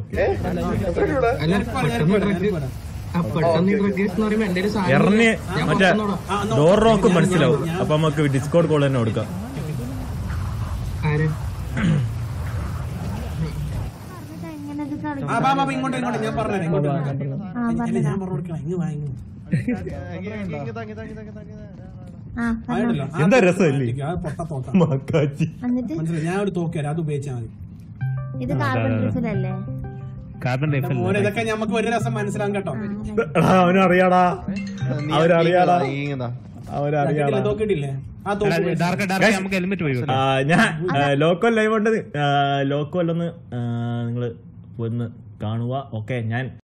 Okay ഏ? ഇവിടെ? അല്ല പെട്ടെന്ന് ട്രക്ക് ആ പെട്ടെന്ന് ട്രക്ക് എന്ന് പറയുമ്പോ എന്റെ ഒരു സാധനം എറിഞ്ഞ് ഞാൻ മറ്റേ പുറത്തുനിന്നോടാ. ഡോർ റോക്ക് മനസ്സിലാവും അപ്പൊ നമുക്ക് ഡിസ്കോഡ് കോൾ തന്നെ കൊടുക്കാം ആര് ആ ബാ ബാ ഇങ്ങോട്ട് ഇങ്ങോട്ട് ഞാൻ പറഞ്ഞുതരാം ഇങ്ങോട്ട് വാ. അല്ല, ഞാൻ പറഞ്ഞു കൊടുക്കണം ഇങ്ങ് വാ ഇങ്ങ് ആ ആയിട്ടല്ലോ ആ എന്താ രസമല്ലേ? ആ പൊട്ട തോട്ട മക്കാച്ചി എന്നിട്ട് മനസ്സിലായി ഞാൻ ഒരു തോക്ക് തരാം അത് ഉപയോഗിച്ചാൽ മതി ഇത് കാർബൺ ഡീസലല്ലേ കാർബൺ ഡൈഫൽ മോനെ ഇതൊക്കെ നമുക്ക് ഒരു രസം മനസ്സിലാവും കേട്ടോ അവനറിയാടാ നീ അവരറിയാടാ നീ ഇങ്ങതാ. അവരറിയാടാ കിട്ടില്ലേ, തോക്ക് കിട്ടില്ലേ ആ തോക്ക് ഉപയോഗിച്ച്. ഡാർക്ക് ഡാർക്ക് നമുക്ക് ഹെൽമെറ്റ് പോയി ആ, ഞാൻ ലോക്കൽ ലൈവ് ഉണ്ട് ലോക്കൽ ഒന്ന് നിങ്ങള് ഒന്ന് കാണുക ഓക്കെ ഞാൻ